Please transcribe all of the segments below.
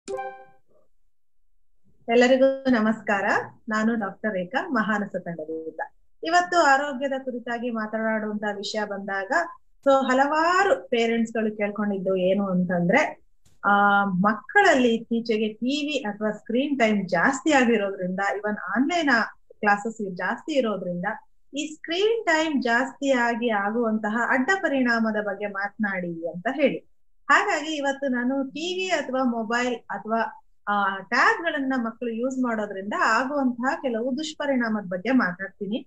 ಎಲ್ಲರಿಗೂ ನಮಸ್ಕಾರ ನಾನು ಡಾಕ್ಟರ್ ರೇಖಾ ಮಹಾನಸ ತಂಡದಿಂದ ಇವತ್ತು ಆರೋಗ್ಯದ ಕುರಿತಾಗಿ ಮಾತನಾಡುವಂತ ವಿಷಯ ಬಂದಾಗ ಸೊ ಹಲವಾರು ಪೇರೆಂಟ್ಸ್ ಗಳು ಕೇಳ್ಕೊಂಡಿದ್ದು ಏನು ಅಂತಂದ್ರೆ ಆ ಮಕ್ಕಳಲ್ಲಿ ಇತ್ತೀಚೆಗೆ ಟಿವಿ ಅಥವಾ ಸ್ಕ್ರೀನ್ ಟೈಮ್ ಜಾಸ್ತಿ ಆಗಿರೋದ್ರಿಂದ ಇವನ್ ಆನ್ಲೈನ್ ಕ್ಲಾಸಸ್ ಜಾಸ್ತಿ ಇರೋದ್ರಿಂದ ಈ ಸ್ಕ್ರೀನ್ ಟೈಮ್ ಜಾಸ್ತಿ ಆಗಿ ಆಗುವಂತಹ ಅಡ್ಡ ಪರಿಣಾಮದ ಬಗ್ಗೆ ಮಾತನಾಡಿ ಅಂತ ಹೇಳಿ ಹಾಗಾಗಿ ಇವತ್ತು ನಾನು ಟಿವಿ ಅಥವಾ ಮೊಬೈಲ್ ಅಥವಾ ಆ ಟ್ಯಾಬ್ ಗಳನ್ನ ಮಕ್ಕಳು ಯೂಸ್ ಮಾಡೋದ್ರಿಂದ ಆಗುವಂತಹ ಕೆಲವು ದುಷ್ಪರಿಣಾಮದ ಬಗ್ಗೆ ಮಾತಾಡ್ತೀನಿ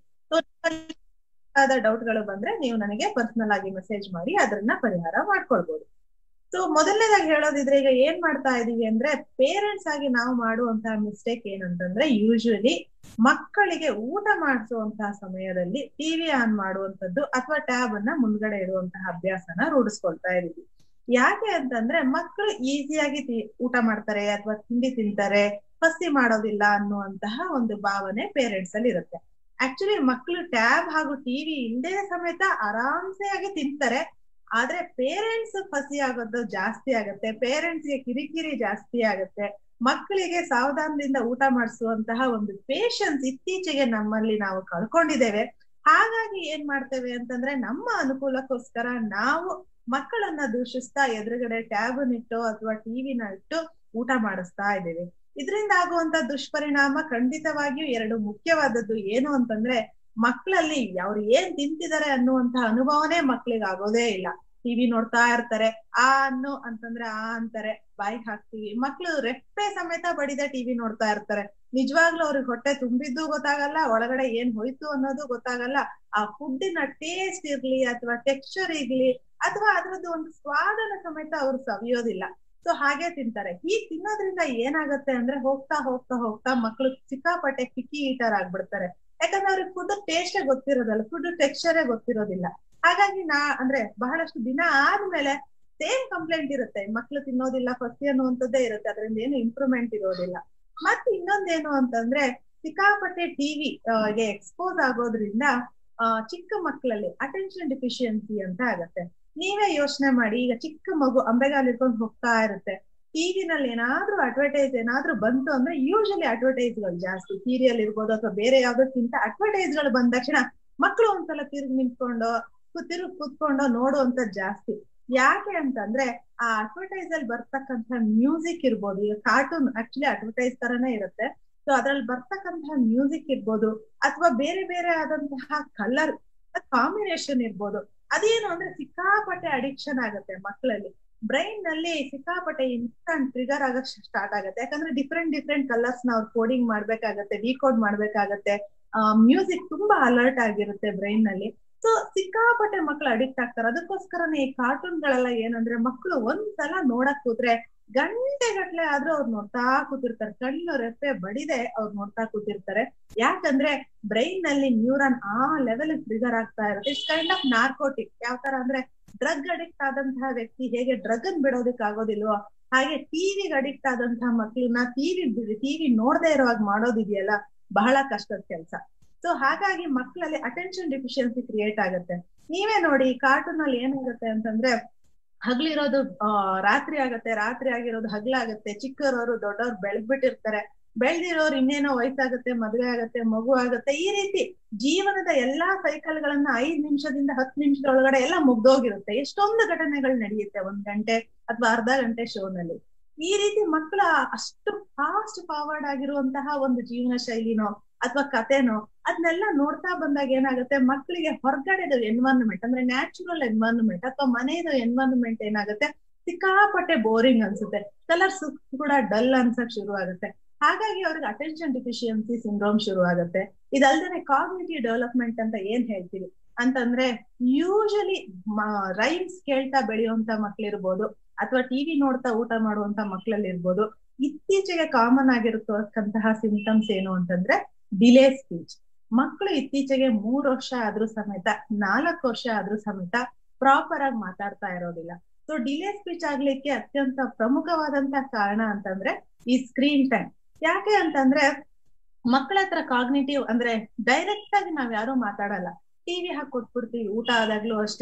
ಡೌಟ್ ಗಳು ಬಂದ್ರೆ ನೀವು ನನಗೆ ಪರ್ಸನಲ್ ಆಗಿ ಮೆಸೇಜ್ ಮಾಡಿ ಅದನ್ನ ಪರಿಹಾರ ಮಾಡ್ಕೊಳ್ಬಹುದು ಸೊ ಮೊದಲನೇದಾಗಿ ಹೇಳೋದಿದ್ರೆ ಈಗ ಏನ್ ಮಾಡ್ತಾ ಇದೀವಿ ಅಂದ್ರೆ ಪೇರೆಂಟ್ಸ್ ಆಗಿ ನಾವು ಮಾಡುವಂತಹ ಮಿಸ್ಟೇಕ್ ಏನಂತಂದ್ರೆ ಯೂಶುವಲಿ ಮಕ್ಕಳಿಗೆ ಊಟ ಮಾಡಿಸುವಂತಹ ಸಮಯದಲ್ಲಿ ಟಿವಿ ಆನ್ ಮಾಡುವಂತದ್ದು ಅಥವಾ ಟ್ಯಾಬ್ ಅನ್ನ ಮುಂದ್ಗಡೆ ಇಡುವಂತಹ ಅಭ್ಯಾಸನ ರೂಢಿಸ್ಕೊಳ್ತಾ ಇದೀವಿ ಯಾಕೆ ಅಂತಂದ್ರೆ ಮಕ್ಕಳು ಈಸಿಯಾಗಿ ಊಟ ಮಾಡ್ತಾರೆ ಅಥವಾ ತಿಂಡಿ ತಿಂತಾರೆ ಫಸ್ತಿ ಮಾಡೋದಿಲ್ಲ ಅನ್ನುವಂತಹ ಒಂದು ಭಾವನೆ ಪೇರೆಂಟ್ಸ್ ಅಲ್ಲಿ ಇರುತ್ತೆ ಆಕ್ಚುಲಿ ಮಕ್ಕಳು ಟ್ಯಾಬ್ ಹಾಗೂ ಟಿವಿ ಇಲ್ಲದೆ ಸಮೇತ ಆರಾಮ್ಸೆ ಆಗಿ ತಿಂತಾರೆ ಆದ್ರೆ ಪೇರೆಂಟ್ಸ್ ಫಸಿ ಆಗೋದು ಜಾಸ್ತಿ ಆಗತ್ತೆ ಪೇರೆಂಟ್ಸ್ ಗೆ ಕಿರಿಕಿರಿ ಜಾಸ್ತಿ ಆಗತ್ತೆ ಮಕ್ಕಳಿಗೆ ಸಾವಧಾನದಿಂದ ಊಟ ಮಾಡಿಸುವಂತಹ ಒಂದು ಪೇಶನ್ಸ್ ಇತ್ತೀಚೆಗೆ ನಮ್ಮಲ್ಲಿ ನಾವು ಕಳ್ಕೊಂಡಿದ್ದೇವೆ ಹಾಗಾಗಿ ಏನ್ ಮಾಡ್ತೇವೆ ಅಂತಂದ್ರೆ ನಮ್ಮ ಅನುಕೂಲಕ್ಕೋಸ್ಕರ ನಾವು ಮಕ್ಕಳನ್ನ ದೂಷಿಸ್ತಾ ಎದುರುಗಡೆ ಟ್ಯಾಬ್ ಇಟ್ಟು ಅಥವಾ ಟಿವಿನ ಇಟ್ಟು ಊಟ ಮಾಡಿಸ್ತಾ ಇದ್ದೇವೆ ಇದರಿಂದ ಆಗುವಂತ ದುಷ್ಪರಿಣಾಮ ಖಂಡಿತವಾಗಿಯೂ ಎರಡು ಮುಖ್ಯವಾದದ್ದು ಏನು ಅಂತಂದ್ರೆ ಮಕ್ಕಳಲ್ಲಿ ಅವ್ರು ಏನ್ ತಿಂತಿದ್ದಾರೆ ಅನ್ನುವಂತಹ ಅನುಭವನೇ ಮಕ್ಳಿಗೆ ಆಗೋದೇ ಇಲ್ಲ ಟಿವಿ ನೋಡ್ತಾ ಇರ್ತಾರೆ ಆ ಅನ್ನು ಅಂತಂದ್ರೆ ಆ ಅಂತಾರೆ ಬಾಯಿಗೆ ಹಾಕ್ತಿವಿ ಮಕ್ಳು ರೆಪ್ಪೆ ಸಮೇತ ಬಡಿದೆ ಟಿವಿ ನೋಡ್ತಾ ಇರ್ತಾರೆ ನಿಜವಾಗ್ಲೂ ಅವ್ರಿಗೆ ಹೊಟ್ಟೆ ತುಂಬಿದ್ದು ಗೊತ್ತಾಗಲ್ಲ ಒಳಗಡೆ ಏನ್ ಹೋಯ್ತು ಅನ್ನೋದು ಗೊತ್ತಾಗಲ್ಲ ಆ ಫುಡ್ಡಿನ ಟೇಸ್ಟ್ ಇರ್ಲಿ ಅಥವಾ ಟೆಕ್ಸ್ಚರ್ ಇರ್ಲಿ ಅಥವಾ ಅದ್ರದ್ದು ಒಂದು ಸ್ವಾದನ ಸಮೇತ ಅವ್ರು ಸವಿಯೋದಿಲ್ಲ ಸೊ ಹಾಗೆ ತಿಂತಾರೆ ಈ ತಿನ್ನೋದ್ರಿಂದ ಏನಾಗತ್ತೆ ಅಂದ್ರೆ ಹೋಗ್ತಾ ಹೋಗ್ತಾ ಹೋಗ್ತಾ ಮಕ್ಳು ಸಿಕ್ಕಾಪಟ್ಟೆ ಪಿಕ್ಕಿ ಈಟರ್ ಆಗ್ಬಿಡ್ತಾರೆ ಯಾಕಂದ್ರೆ ಅವ್ರಿಗೆ ಫುಡ್ ಟೇಸ್ಟೇ ಗೊತ್ತಿರೋದಲ್ಲ ಫುಡ್ ಟೆಕ್ಸ್ಚರೇ ಗೊತ್ತಿರೋದಿಲ್ಲ ಹಾಗಾಗಿ ನಾ ಅಂದ್ರೆ ಬಹಳಷ್ಟು ದಿನ ಆದ್ಮೇಲೆ ಸೇಮ್ ಕಂಪ್ಲೇಂಟ್ ಇರುತ್ತೆ ಮಕ್ಳು ತಿನ್ನೋದಿಲ್ಲ ಫಸ್ಟಿ ಅನ್ನುವಂಥದ್ದೇ ಇರುತ್ತೆ ಅದರಿಂದ ಏನು ಇಂಪ್ರೂವ್ಮೆಂಟ್ ಇರೋದಿಲ್ಲ ಮತ್ತೆ ಇನ್ನೊಂದೇನು ಅಂತಂದ್ರೆ ಸಿಕ್ಕಾಪಟ್ಟೆ ಟಿವಿ ಗೆ ಎಕ್ಸ್ಪೋಸ್ ಆಗೋದ್ರಿಂದ ಚಿಕ್ಕ ಮಕ್ಕಳಲ್ಲಿ ಅಟೆನ್ಷನ್ ಡಿಫಿಷಿಯನ್ಸಿ ಅಂತ ಆಗತ್ತೆ ನೀವೇ ಯೋಚನೆ ಮಾಡಿ ಈಗ ಚಿಕ್ಕ ಮಗು ಅಂಬೆಗಾಲ್ ಇಟ್ಕೊಂಡು ಹೋಗ್ತಾ ಇರುತ್ತೆ ಟಿವಿನಲ್ಲಿ ಏನಾದ್ರೂ ಅಡ್ವರ್ಟೈಸ್ ಏನಾದ್ರೂ ಬಂತು ಅಂದ್ರೆ ಯೂಶಲಿ ಅಡ್ವರ್ಟೈಸ್ ಗಳು ಜಾಸ್ತಿ ಸೀರಿಯಲ್ ಇರ್ಬೋದು ಅಥವಾ ಬೇರೆ ಯಾವ್ದಕ್ಕಿಂತ ಅಡ್ವರ್ಟೈಸ್ ಗಳು ಬಂದ ತಕ್ಷಣ ಮಕ್ಕಳು ಒಂದ್ಸಲ ತಿರುಗಿ ನಿಂತ್ಕೊಂಡು ತಿರುಗಿ ಕೂತ್ಕೊಂಡು ನೋಡುವಂತದ್ ಜಾಸ್ತಿ ಯಾಕೆ ಅಂತಂದ್ರೆ ಆ ಅಡ್ವರ್ಟೈಸ್ ಅಲ್ಲಿ ಬರ್ತಕ್ಕಂಥ ಮ್ಯೂಸಿಕ್ ಇರ್ಬೋದು ಈಗ ಕಾರ್ಟೂನ್ ಆಕ್ಚುಲಿ ಅಡ್ವರ್ಟೈಸ್ ತರನೇ ಇರುತ್ತೆ ಸೊ ಅದ್ರಲ್ಲಿ ಬರ್ತಕ್ಕಂತಹ ಮ್ಯೂಸಿಕ್ ಇರ್ಬೋದು ಅಥವಾ ಬೇರೆ ಬೇರೆ ಆದಂತಹ ಕಲರ್ ಕಾಂಬಿನೇಷನ್ ಇರ್ಬೋದು ಅದೇನು ಅಂದ್ರೆ ಸಿಕ್ಕಾಪಟ್ಟೆ ಅಡಿಕ್ಷನ್ ಆಗುತ್ತೆ ಮಕ್ಕಳಲ್ಲಿ ಬ್ರೈನ್ ನಲ್ಲಿ ಸಿಕ್ಕಾಪಟ್ಟೆ ಇನ್ಸ್ಟಂಟ್ ಟ್ರಿಗರ್ ಆಗಕ್ ಸ್ಟಾರ್ಟ್ ಆಗುತ್ತೆ ಯಾಕಂದ್ರೆ ಡಿಫ್ರೆಂಟ್ ಡಿಫ್ರೆಂಟ್ ಕಲರ್ಸ್ ನ ಅವ್ರು ಕೋಡಿಂಗ್ ಮಾಡ್ಬೇಕಾಗತ್ತೆ ಡಿಕೋಡ್ ಮಾಡ್ಬೇಕಾಗತ್ತೆ ಮ್ಯೂಸಿಕ್ ತುಂಬಾ ಅಲರ್ಟ್ ಆಗಿರುತ್ತೆ ಬ್ರೈನ್ ನಲ್ಲಿ ಸೊ ಸಿಕ್ಕಾಪಟ್ಟೆ ಮಕ್ಳು ಅಡಿಕ್ಟ್ ಆಗ್ತಾರೆ ಅದಕ್ಕೋಸ್ಕರನೇ ಈ ಕಾರ್ಟೂನ್ ಗಳೆಲ್ಲ ಏನಂದ್ರೆ ಮಕ್ಕಳು ಒಂದ್ಸಲ ನೋಡಕ್ ಕೂತ್ರೆ ಗಂಟೆಗಟ್ಲೆ ಆದ್ರೂ ಅವ್ರು ನೋಡ್ತಾ ಕೂತಿರ್ತಾರೆ ಕಣ್ಣು ರೆಪ್ಪೆ ಬಡಿದೆ ಅವ್ರು ನೋಡ್ತಾ ಕೂತಿರ್ತಾರೆ ಯಾಕಂದ್ರೆ ಬ್ರೈನ್ ನಲ್ಲಿ ನ್ಯೂರಾನ್ ಆ ಲೆವೆಲ್ ಟ್ರಿಗರ್ ಆಗ್ತಾ ಇರುತ್ತೆ ಇಟ್ಸ್ ಕೈಂಡ್ ಆಫ್ ನಾರ್ಕೋಟಿಕ್ ಯಾವ ತರ ಅಂದ್ರೆ ಡ್ರಗ್ ಅಡಿಕ್ಟ್ ಆದಂತಹ ವ್ಯಕ್ತಿ ಹೇಗೆ ಡ್ರಗ್ ಅನ್ ಬಿಡೋದಕ್ ಆಗೋದಿಲ್ವೋ ಹಾಗೆ ಟಿವಿಗೆ ಅಡಿಕ್ಟ್ ಆದಂತಹ ಮಕ್ಳನ್ನ ಟಿವಿ ಟಿವಿ ನೋಡದೆ ಇರೋವಾಗ ಮಾಡೋದಿದೆಯಲ್ಲ ಬಹಳ ಕಷ್ಟದ ಕೆಲಸ ಸೊ ಹಾಗಾಗಿ ಮಕ್ಕಳಲ್ಲಿ ಅಟೆನ್ಷನ್ ಡಿಫಿಷಿಯನ್ಸಿ ಕ್ರಿಯೇಟ್ ಆಗುತ್ತೆ ನೀವೇ ನೋಡಿ ಕಾರ್ಟೂನ್ ಅಲ್ಲಿ ಏನಾಗುತ್ತೆ ಅಂತಂದ್ರೆ ಹಗ್ಲಿರೋದು ಆ ರಾತ್ರಿ ಆಗತ್ತೆ ರಾತ್ರಿ ಆಗಿರೋದು ಹಗ್ಲಾಗತ್ತೆ ಚಿಕ್ಕರವರು ದೊಡ್ಡವ್ರು ಬೆಳೆದ್ಬಿಟ್ಟಿರ್ತಾರೆ ಬೆಳ್ದಿರೋರು ಇನ್ನೇನೋ ವಯಸ್ಸಾಗತ್ತೆ ಮದುವೆ ಆಗತ್ತೆ ಮಗು ಆಗತ್ತೆ ಈ ರೀತಿ ಜೀವನದ ಎಲ್ಲಾ ಸೈಕಲ್ ಗಳನ್ನ ಐದ್ ನಿಮಿಷದಿಂದ ಹತ್ತು ನಿಮಿಷದೊಳಗಡೆ ಎಲ್ಲ ಮುಗ್ದೋಗಿರುತ್ತೆ ಎಷ್ಟೊಂದು ಘಟನೆಗಳು ನಡೆಯುತ್ತೆ ಒಂದ್ ಗಂಟೆ ಅಥವಾ ಅರ್ಧ ಗಂಟೆ ಶೋನಲ್ಲಿ ಈ ರೀತಿ ಮಕ್ಕಳ ಅಷ್ಟು ಫಾಸ್ಟ್ ಫಾರ್ವರ್ಡ್ ಆಗಿರುವಂತಹ ಒಂದು ಜೀವನ ಶೈಲಿನೋ ಅಥವಾ ಕಥೆನೋ ಅದನ್ನೆಲ್ಲ ನೋಡ್ತಾ ಬಂದಾಗ ಏನಾಗುತ್ತೆ ಮಕ್ಕಳಿಗೆ ಹೊರಗಡೆದು ಎನ್ವೈರನ್ಮೆಂಟ್ ಅಂದ್ರೆ ನ್ಯಾಚುರಲ್ ಎನ್ವೈರನ್ಮೆಂಟ್ ಅಥವಾ ಮನೆಯದು ಎನ್ವೈರನ್ಮೆಂಟ್ ಏನಾಗುತ್ತೆ ಸಿಕ್ಕಾಪಟ್ಟೆ ಬೋರಿಂಗ್ ಅನ್ಸುತ್ತೆ ಕಲರ್ಸ್ ಕೂಡ ಡಲ್ ಅನ್ಸಕ್ ಶುರು ಆಗುತ್ತೆ ಹಾಗಾಗಿ ಅವ್ರಿಗೆ ಅಟೆನ್ಷನ್ ಡಿಫಿಷಿಯನ್ಸಿ ಸಿಂಡ್ರೋಮ್ ಶುರು ಆಗುತ್ತೆ ಇದಲ್ದೇ ಕಾಗ್ನಿಟಿವ್ ಡೆವಲಪ್ಮೆಂಟ್ ಅಂತ ಏನ್ ಹೇಳ್ತೀವಿ ಅಂತಂದ್ರೆ ಯೂಶಲಿ ರೈಮ್ಸ್ ಕೇಳ್ತಾ ಬೆಳೆಯುವಂತ ಮಕ್ಳಿರ್ಬೋದು ಅಥವಾ ಟಿವಿ ನೋಡ್ತಾ ಊಟ ಮಾಡುವಂತ ಮಕ್ಳಲ್ಲಿ ಇರ್ಬೋದು ಇತ್ತೀಚೆಗೆ ಕಾಮನ್ ಆಗಿರತಕ್ಕಂತಹ ಸಿಂಟಮ್ಸ್ ಏನು ಅಂತಂದ್ರೆ ಡಿಲೇ ಸ್ಪೀಚ್ ಮಕ್ಕಳು ಇತ್ತೀಚೆಗೆ ಮೂರ್ ವರ್ಷ ಆದ್ರೂ ಸಮೇತ ನಾಲ್ಕು ವರ್ಷ ಆದ್ರೂ ಸಮೇತ ಪ್ರಾಪರ್ ಆಗಿ ಮಾತಾಡ್ತಾ ಇರೋದಿಲ್ಲ ಸೊ ಡಿಲೇ ಸ್ಪೀಚ್ ಆಗ್ಲಿಕ್ಕೆ ಅತ್ಯಂತ ಪ್ರಮುಖವಾದಂತ ಕಾರಣ ಅಂತಂದ್ರೆ ಈ ಸ್ಕ್ರೀನ್ ಟೈಮ್ ಯಾಕೆ ಅಂತಂದ್ರೆ ಮಕ್ಕಳ ಹತ್ರ ಕಾಗ್ನೇಟಿವ್ ಅಂದ್ರೆ ಡೈರೆಕ್ಟ್ ಆಗಿ ನಾವ್ ಯಾರು ಮಾತಾಡಲ್ಲ ಟಿವಿ ಹಾಕಿ ಕೊಟ್ಬಿಡ್ತೀವಿ ಊಟ ಆದಾಗ್ಲೂ ಅಷ್ಟೇ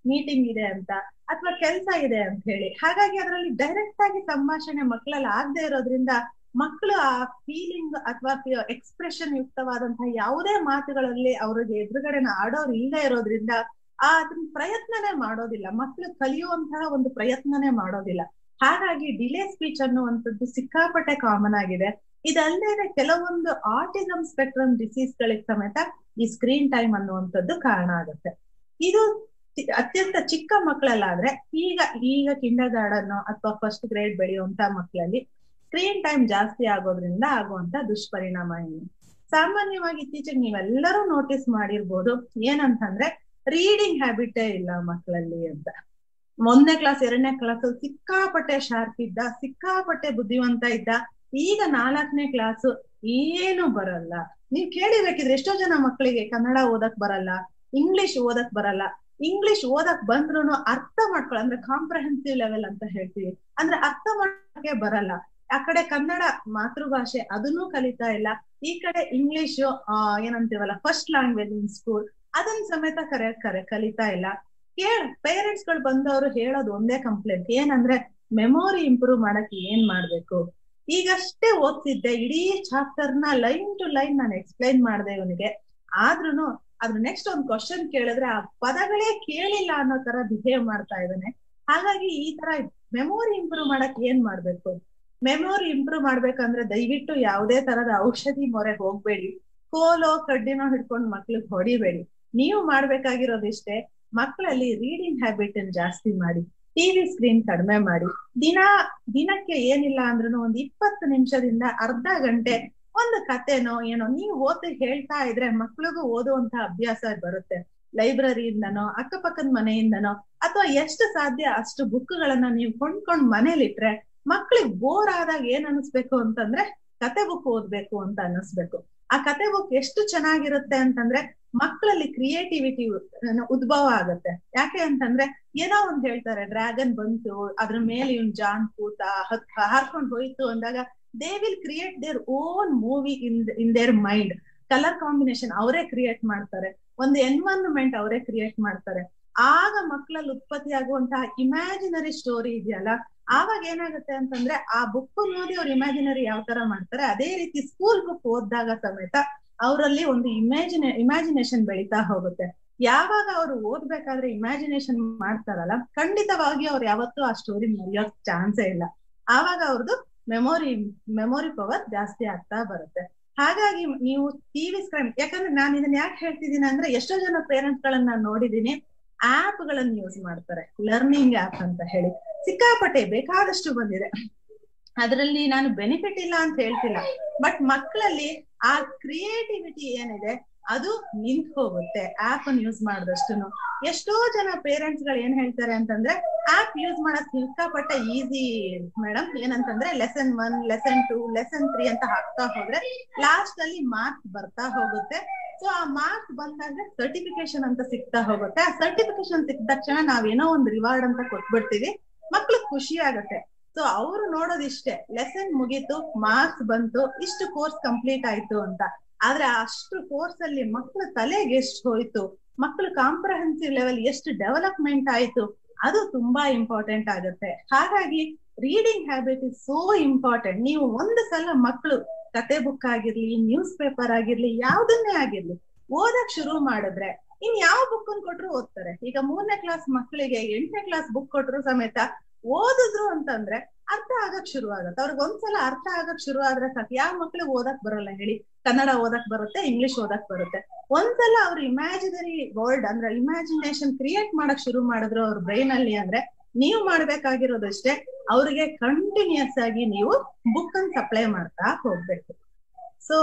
ಮೀಟಿಂಗ್ ಇದೆ ಅಂತ ಅಥವಾ ಕೆಲಸ ಇದೆ ಅಂತ ಹೇಳಿ ಹಾಗಾಗಿ ಅದರಲ್ಲಿ ಡೈರೆಕ್ಟ್ ಆಗಿ ಸಂಭಾಷಣೆ ಮಕ್ಕಳಲ್ಲಿ ಆಗದೆ ಇರೋದ್ರಿಂದ ಮಕ್ಕಳು ಆ ಫೀಲಿಂಗ್ ಅಥವಾ ಎಕ್ಸ್ಪ್ರೆಷನ್ ಯುಕ್ತವಾದಂತಹ ಯಾವುದೇ ಮಾತುಗಳಲ್ಲಿ ಅವ್ರಿಗೆ ಎದುರುಗಡೆನ ಆಡೋರು ಇಲ್ಲದೆ ಇರೋದ್ರಿಂದ ಆ ಅದನ್ನ ಪ್ರಯತ್ನನೇ ಮಾಡೋದಿಲ್ಲ ಮಕ್ಕಳು ಕಲಿಯುವಂತಹ ಒಂದು ಪ್ರಯತ್ನನೇ ಮಾಡೋದಿಲ್ಲ ಹಾಗಾಗಿ ಡಿಲೇ ಸ್ಪೀಚ್ ಅನ್ನುವಂಥದ್ದು ಸಿಕ್ಕಾಪಟ್ಟೆ ಕಾಮನ್ ಆಗಿದೆ ಇದಲ್ಲದೆ ಕೆಲವೊಂದು ಆಟಿಸಮ್ ಸ್ಪೆಕ್ಟ್ರಮ್ ಡಿಸೀಸ್ ಗಳಿಗೆ ಸಮೇತ ಈ ಸ್ಕ್ರೀನ್ ಟೈಮ್ ಅನ್ನುವಂಥದ್ದು ಕಾರಣ ಆಗುತ್ತೆ ಇದು ಅತ್ಯಂತ ಚಿಕ್ಕ ಮಕ್ಕಳಲ್ಲಾದ್ರೆ ಈಗ ಈಗ ಕಿಂಡರ್ ಗಾರ್ಡನ್ ಅಥವಾ ಫಸ್ಟ್ ಗ್ರೇಡ್ ಬೆಳೆಯುವಂತ ಮಕ್ಕಳಲ್ಲಿ ಸ್ಕ್ರೀನ್ ಟೈಮ್ ಜಾಸ್ತಿ ಆಗೋದ್ರಿಂದ ಆಗುವಂತ ದುಷ್ಪರಿಣಾಮ ಏನು ಸಾಮಾನ್ಯವಾಗಿ ಇತ್ತೀಚೆಗೆ ನೀವೆಲ್ಲರೂ ನೋಟಿಸ್ ಮಾಡಿರ್ಬೋದು ಏನಂತಂದ್ರೆ ರೀಡಿಂಗ್ ಹ್ಯಾಬಿಟೇ ಇಲ್ಲ ಮಕ್ಕಳಲ್ಲಿ ಅಂತ ಒಂದನೇ ಕ್ಲಾಸ್ ಎರಡನೇ ಕ್ಲಾಸ್ ಸಿಕ್ಕಾಪಟ್ಟೆ ಶಾರ್ಪ್ ಇದ್ದ ಸಿಕ್ಕಾಪಟ್ಟೆ ಬುದ್ಧಿವಂತ ಇದ್ದ ಈಗ ನಾಲ್ಕನೇ ಕ್ಲಾಸ್ ಏನು ಬರಲ್ಲ ನೀವ್ ಕೇಳಿಬೇಕಿದ್ರೆ ಎಷ್ಟೋ ಜನ ಮಕ್ಕಳಿಗೆ ಕನ್ನಡ ಓದಕ್ ಬರಲ್ಲ ಇಂಗ್ಲಿಷ್ ಓದಕ್ ಬರಲ್ಲ ಇಂಗ್ಲಿಷ್ ಓದಕ್ ಬಂದ್ರು ಅರ್ಥ ಮಾಡ್ಕೊಳ ಅಂದ್ರೆ ಕಾಂಪ್ರಹೆನ್ಸಿವ್ ಲೆವೆಲ್ ಅಂತ ಹೇಳ್ತೀವಿ ಅಂದ್ರೆ ಅರ್ಥ ಮಾಡಕ್ಕೆ ಬರಲ್ಲ ಆ ಕಡೆ ಕನ್ನಡ ಮಾತೃಭಾಷೆ ಅದನ್ನೂ ಕಲಿತಾ ಇಲ್ಲ ಈ ಕಡೆ ಇಂಗ್ಲಿಷ್ ಏನಂತೀವಲ್ಲ ಫಸ್ಟ್ ಲ್ಯಾಂಗ್ವೇಜ್ ಇನ್ ಸ್ಕೂಲ್ ಅದನ್ನ ಸಮೇತ ಕರೆ ಕರೆ ಕಲಿತಾ ಇಲ್ಲ ಕೇಳ ಪೇರೆಂಟ್ಸ್ ಗಳು ಬಂದವರು ಹೇಳೋದು ಒಂದೇ ಕಂಪ್ಲೇಂಟ್ ಏನಂದ್ರೆ ಮೆಮೊರಿ ಇಂಪ್ರೂವ್ ಮಾಡಕ್ ಏನ್ ಮಾಡ್ಬೇಕು ಈಗಷ್ಟೇ ಓದ್ತಿದ್ದೆ ಇಡೀ ಚಾಪ್ಟರ್ ನ ಲೈನ್ ಟು ಲೈನ್ ನಾನು ಎಕ್ಸ್ಪ್ಲೈನ್ ಮಾಡಿದೆ ಇವನಿಗೆ ಆದ್ರೂನು ಅದ್ರ ನೆಕ್ಸ್ಟ್ ಒಂದ್ ಕ್ವಶನ್ ಕೇಳಿದ್ರೆ ಆ ಪದಗಳೇ ಕೇಳಿಲ್ಲ ಅನ್ನೋ ತರ ಬಿಹೇವ್ ಮಾಡ್ತಾ ಇದ್ದಾನೆ ಹಾಗಾಗಿ ಈ ತರ ಮೆಮೊರಿ ಇಂಪ್ರೂವ್ ಮಾಡಕ್ ಏನ್ ಮಾಡ್ಬೇಕು ಮೆಮೊರಿ ಇಂಪ್ರೂವ್ ಮಾಡ್ಬೇಕಂದ್ರೆ ದಯವಿಟ್ಟು ಯಾವುದೇ ತರದ ಔಷಧಿ ಮೊರೆ ಹೋಗ್ಬೇಡಿ ಕೋಲೋ ಕಡ್ಡಿನೋ ಹಿಡ್ಕೊಂಡು ಮಕ್ಳಿಗೆ ಹೊಡಿಬೇಡಿ ನೀವು ಮಾಡ್ಬೇಕಾಗಿರೋದಿಷ್ಟೇ ಮಕ್ಕಳಲ್ಲಿ ರೀಡಿಂಗ್ ಹ್ಯಾಬಿಟ್ ಜಾಸ್ತಿ ಮಾಡಿ ಟಿವಿ ಸ್ಕ್ರೀನ್ ಕಡಿಮೆ ಮಾಡಿ ದಿನ ದಿನಕ್ಕೆ ಏನಿಲ್ಲ ಅಂದ್ರೂ ಒಂದ್ ಇಪ್ಪತ್ತು ನಿಮಿಷದಿಂದ ಅರ್ಧ ಗಂಟೆ ಒಂದು ಕತೆನೋ ಏನೋ ನೀವು ಓದಿ ಹೇಳ್ತಾ ಇದ್ರೆ ಮಕ್ಳಿಗೂ ಓದುವಂತ ಅಭ್ಯಾಸ ಬರುತ್ತೆ ಲೈಬ್ರರಿಯಿಂದನೋ ಅಕ್ಕಪಕ್ಕದ ಮನೆಯಿಂದನೋ ಅಥವಾ ಎಷ್ಟು ಸಾಧ್ಯ ಅಷ್ಟು ಬುಕ್ಗಳನ್ನ ನೀವು ಕೊಂಡ್ಕೊಂಡ್ ಮನೇಲಿಟ್ರೆ ಮಕ್ಳಿಗೆ ಬೋರ್ ಆದಾಗ ಏನ್ ಅನಿಸ್ಬೇಕು ಅಂತಂದ್ರೆ ಕತೆ ಬುಕ್ ಓದ್ಬೇಕು ಅಂತ ಅನಿಸ್ಬೇಕು ಆ ಕತೆ ಬುಕ್ ಎಷ್ಟು ಚೆನ್ನಾಗಿರುತ್ತೆ ಅಂತಂದ್ರೆ ಮಕ್ಕಳಲ್ಲಿ ಕ್ರಿಯೇಟಿವಿಟಿ ಉದ್ಭವ ಆಗತ್ತೆ ಯಾಕೆ ಅಂತಂದ್ರೆ ಏನೋ ಒಂದ್ ಹೇಳ್ತಾರೆ ಡ್ರ್ಯಾಗನ್ ಬಂತು ಅದ್ರ ಮೇಲೆ ಇವ್ನ್ ಜಾನ್ ಕೂತ ಹಾರ್ಕೊಂಡ್ ಹೋಯ್ತು ಅಂದಾಗ they will create their own movie in in their mind colour combination ಅವರೇ ಕ್ರಿಯೇಟ್ ಮಾಡ್ತಾರೆ ಒಂದು ಎನ್ವೈರನ್ಮೆಂಟ್ ಅವರೇ ಕ್ರಿಯೇಟ್ ಮಾಡ್ತಾರೆ ಆಗ ಮಕ್ಕಳಲ್ಲಿ ಉತ್ಪತ್ತಿ ಆಗುವಂತಹ ಇಮ್ಯಾಜಿನರಿ ಸ್ಟೋರಿ ಇದೆಯಲ್ಲ ಆವಾಗ ಏನಾಗುತ್ತೆ ಅಂತಂದ್ರೆ ಆ ಬುಕ್ ನೋಡಿ ಅವ್ರು ಇಮ್ಯಾಜಿನರಿ ಯಾವ ತರ ಮಾಡ್ತಾರೆ ಅದೇ ರೀತಿ ಸ್ಕೂಲ್ ಬುಕ್ ಓದಿದಾಗ ಸಮೇತ ಅವರಲ್ಲಿ ಒಂದು ಇಮ್ಯಾಜಿನ ಇಮ್ಯಾಜಿನೇಷನ್ ಬೆಳೀತಾ ಹೋಗುತ್ತೆ ಯಾವಾಗ ಅವರು ಓದ್ಬೇಕಾದ್ರೆ ಇಮ್ಯಾಜಿನೇಷನ್ ಮಾಡ್ತಾರಲ್ಲ ಖಂಡಿತವಾಗಿ ಅವ್ರು ಯಾವತ್ತೂ ಆ ಸ್ಟೋರಿ ಮರೆಯೋಕ್ ಚಾನ್ಸೇ ಇಲ್ಲ ಆವಾಗ ಅವ್ರದ್ದು ಮೆಮೊರಿ ಮೆಮೊರಿ ಪವರ್ ಜಾಸ್ತಿ ಆಗ್ತಾ ಬರುತ್ತೆ ಹಾಗಾಗಿ ನೀವು ಟಿವಿ ಸ್ಕ್ರೀನ್ ಯಾಕಂದ್ರೆ ನಾನು ಇದನ್ನ ಯಾಕೆ ಹೇಳ್ತಿದ್ದೀನಿ ಅಂದ್ರೆ ಎಷ್ಟೋ ಜನ ಪೇರೆಂಟ್ಸ್ ಗಳನ್ನ ನಾನು ನೋಡಿದೀನಿ ಆಪ್ ಗಳನ್ನ ಯೂಸ್ ಮಾಡ್ತಾರೆ ಲರ್ನಿಂಗ್ ಆಪ್ ಅಂತ ಹೇಳಿ ಸಿಕ್ಕಾಪಟ್ಟೆ ಬೇಕಾದಷ್ಟು ಬಂದಿದೆ ಅದರಲ್ಲಿ ನಾನು ಬೆನಿಫಿಟ್ ಇಲ್ಲ ಅಂತ ಹೇಳ್ತಿಲ್ಲ ಬಟ್ ಮಕ್ಕಳಲ್ಲಿ ಆ ಕ್ರಿಯೇಟಿವಿಟಿ ಏನಿದೆ ಅದು ನಿಂತು ಹೋಗುತ್ತೆ ಆಪ್ ಅನ್ನು ಯೂಸ್ ಮಾಡಿದಷ್ಟು ಎಷ್ಟೋ ಜನ ಪೇರೆಂಟ್ಸ್ ಗಳು ಏನ್ ಹೇಳ್ತಾರೆ ಅಂತಂದ್ರೆ ಆಪ್ ಯೂಸ್ ಮಾಡೋದ್ ಸಿಕ್ಕಾಪಟ್ಟೆ ಈಸಿ ಮೇಡಮ್ ಏನಂತಂದ್ರೆ lesson one lesson two lesson three ಅಂತ ಹಾಕ್ತಾ ಹೋದ್ರೆ ಲಾಸ್ಟ್ ಅಲ್ಲಿ ಮಾರ್ಕ್ಸ್ ಬರ್ತಾ ಹೋಗುತ್ತೆ ಸೊ ಆ ಮಾರ್ಕ್ಸ್ ಬಂದಾಗ ಸರ್ಟಿಫಿಕೇಶನ್ ಅಂತ ಸಿಗ್ತಾ ಹೋಗುತ್ತೆ ಆ ಸರ್ಟಿಫಿಕೇಶನ್ ಸಿಕ್ಕ ತಕ್ಷಣ ನಾವೇನೋ ಒಂದು ರಿವಾರ್ಡ್ ಅಂತ ಕೊಟ್ಬಿಡ್ತೀವಿ ಮಕ್ಳು ಖುಷಿ ಆಗತ್ತೆ ಸೊ ಅವ್ರು ನೋಡೋದಿಷ್ಟೇ ಲೆಸನ್ ಮುಗೀತು ಮಾರ್ಕ್ಸ್ ಬಂತು ಇಷ್ಟು ಕೋರ್ಸ್ ಕಂಪ್ಲೀಟ್ ಆಯ್ತು ಅಂತ ಆದ್ರೆ ಅಷ್ಟು ಕೋರ್ಸ್ ಅಲ್ಲಿ ಮಕ್ಕಳ ತಲೆಗೆ ಎಷ್ಟು ಹೋಯ್ತು ಮಕ್ಕಳು ಕಾಂಪ್ರಹೆನ್ಸಿವ್ ಲೆವೆಲ್ ಎಷ್ಟು ಡೆವಲಪ್ಮೆಂಟ್ ಆಯ್ತು ಅದು ತುಂಬಾ ಇಂಪಾರ್ಟೆಂಟ್ ಆಗುತ್ತೆ ಹಾಗಾಗಿ reading habit is so important ನೀವು ಒಂದು ಸಲ ಮಕ್ಕಳು ಕತೆ ಬುಕ್ ಆಗಿರ್ಲಿ ನ್ಯೂಸ್ ಪೇಪರ್ ಆಗಿರ್ಲಿ ಯಾವ್ದನ್ನೇ ಆಗಿರ್ಲಿ ಓದಕ್ ಶುರು ಮಾಡಿದ್ರೆ ಇನ್ ಯಾವ ಬುಕ್ ಕೊಟ್ರು ಓದ್ತಾರೆ ಈಗ ಮೂರನೇ ಕ್ಲಾಸ್ ಮಕ್ಕಳಿಗೆ ಎಂಟನೇ ಕ್ಲಾಸ್ ಬುಕ್ ಕೊಟ್ರು ಸಮೇತ ಓದಿದ್ರು ಅಂತಂದ್ರೆ ಅರ್ಥ ಆಗಕ್ ಶುರು ಆಗತ್ತೆ ಅವ್ರಿಗೆ ಒಂದ್ಸಲ ಅರ್ಥ ಆಗಕ್ ಶುರು ಆದ್ರೆ ಸಾಕು ಯಾವ ಮಕ್ಳಿಗೆ ಓದಕ್ ಬರಲ್ಲ ಹೇಳಿ ಕನ್ನಡ ಓದಕ್ ಬರುತ್ತೆ ಇಂಗ್ಲಿಷ್ ಓದಕ್ ಬರುತ್ತೆ ಒಂದ್ಸಲ ಅವ್ರ ಇಮ್ಯಾಜಿನರಿ ವರ್ಲ್ಡ್ ಅಂದ್ರೆ ಇಮ್ಯಾಜಿನೇಷನ್ ಕ್ರಿಯೇಟ್ ಮಾಡಕ್ ಶುರು ಮಾಡಿದ್ರು ಅವ್ರ ಬ್ರೈನ್ ಅಲ್ಲಿ ಅಂದ್ರೆ ನೀವು ಮಾಡ್ಬೇಕಾಗಿರೋದಷ್ಟೇ ಅವ್ರಿಗೆ ಕಂಟಿನ್ಯೂಸ್ ಆಗಿ ನೀವು ಬುಕ್ ಅನ್ನು ಸಪ್ಲೈ ಮಾಡ್ತಾ ಹೋಗ್ಬೇಕು ಸೊ